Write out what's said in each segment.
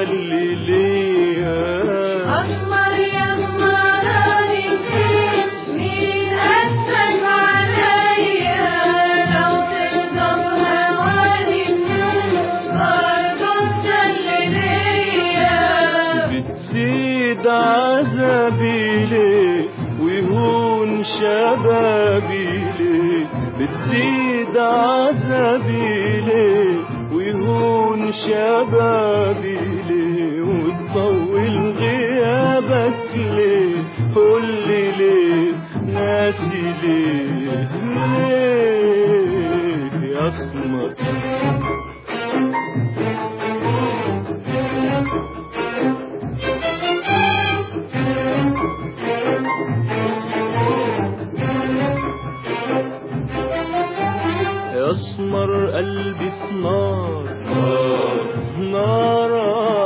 اللي ليا أسمر يا أسمراني مين أسأل عليا لو تقدر هواني برضه انت اللي ليا بتزيد عذابي ليه ويهون شبابي ليه بتزيد عذابي ليه ويهون شبابي ليه وتطول غيابك ليه قولي ليه ناسي ليه ليه يا اسمر يسمر قلبي في نار نار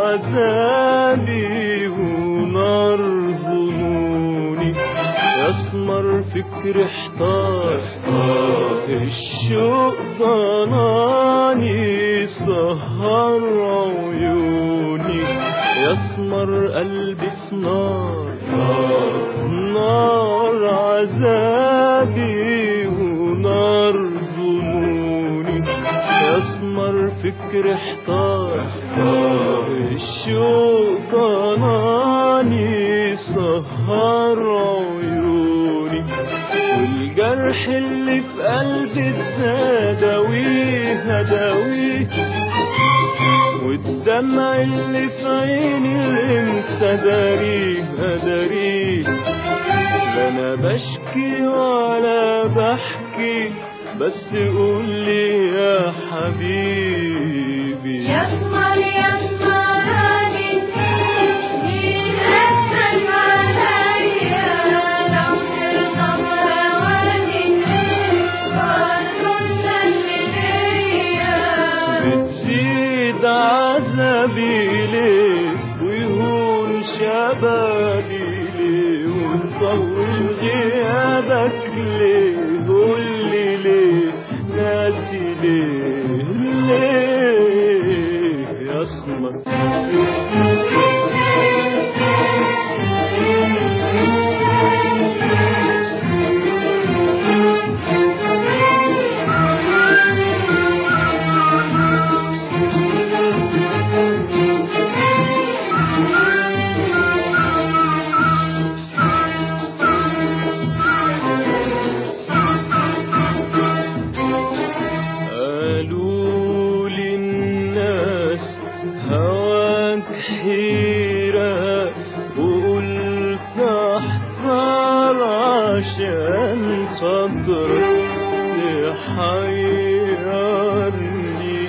عذابي ونار ظنوني يسمر فكر احتار الشوق ضناني سهر عيوني يسمر قلبي في نار نار عذابي ونار ظنوني يسمر فكر احتار الشوق ضناني سهر عيوني والجرح اللي في قلبي اتداويه هداويه والدمع اللي في عيني انت داريه اداريه لا انا بشكي ولا بحكي بس قول لي يا حبيبي يا أسمر يا أسمراني مين أسأل عليا لو تقدر هواني برضه انت اللي ليا بتزيد عذابي ليه ويهون شبابي ليه ونطول غيابك ليه قولي ليه ناسي ليه ليه يا اسمر قالوا لي الناس هواك حيرة وقلت احذر عشان خاطرك تحيرني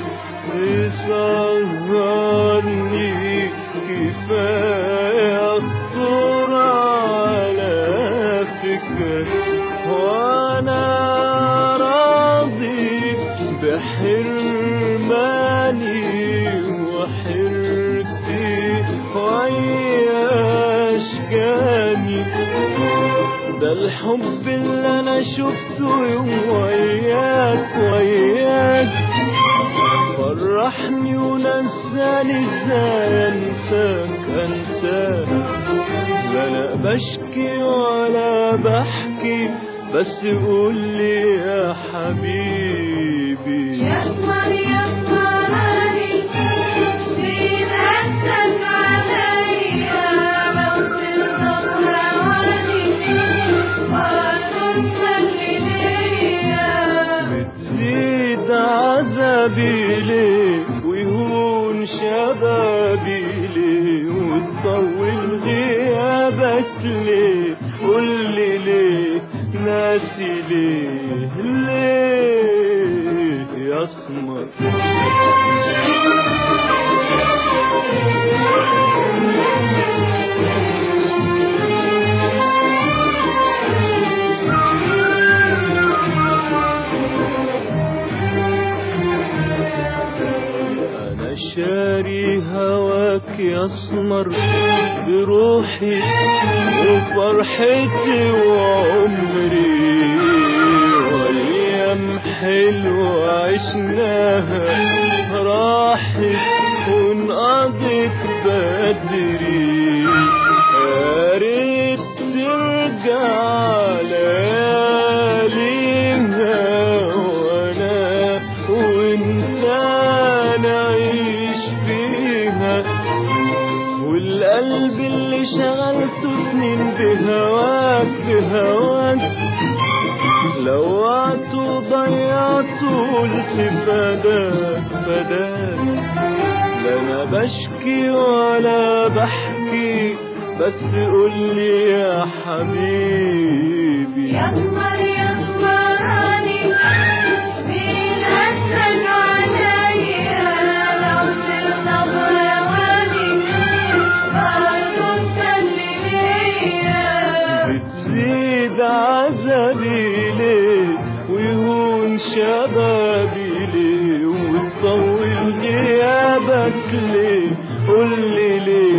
تسهرني كفاية خطر على فكرك وانا راضي بحرماني وحرتي وياش جاني ده الحب اللي انا شفته يوم وياك وياك فرحني ونساني ازاي انساك انساك لا انا بشكي ولا بحكي بس قول لي يا حبيبي يا أسمر يا أسمراني مين أسأل عليا لو تقدر هواني برضه انت اللي ليا بتزيد عذابي ليه ويهون شبابي ليه وتطول غيابك ليه قولي ليه ناسي ليه ليه يا اسمر انا شاري هواك يا اسمر بروحي وفرحتي وعمري وايام حلوة عشناها راحت وانقضت انشغلت سنين بهواك بهواك لوعت وضيعت قلت فداك فداك لا انا بشكي ولا بحكي بس قولي يا حبيبي يسمر يسمرني مين أسأل عليا لو ترضى بهواني برضه تسلي ليا بتزيد عذابي ليه ويهون شبابي ليه وتطول غيابك ليه قولي ليه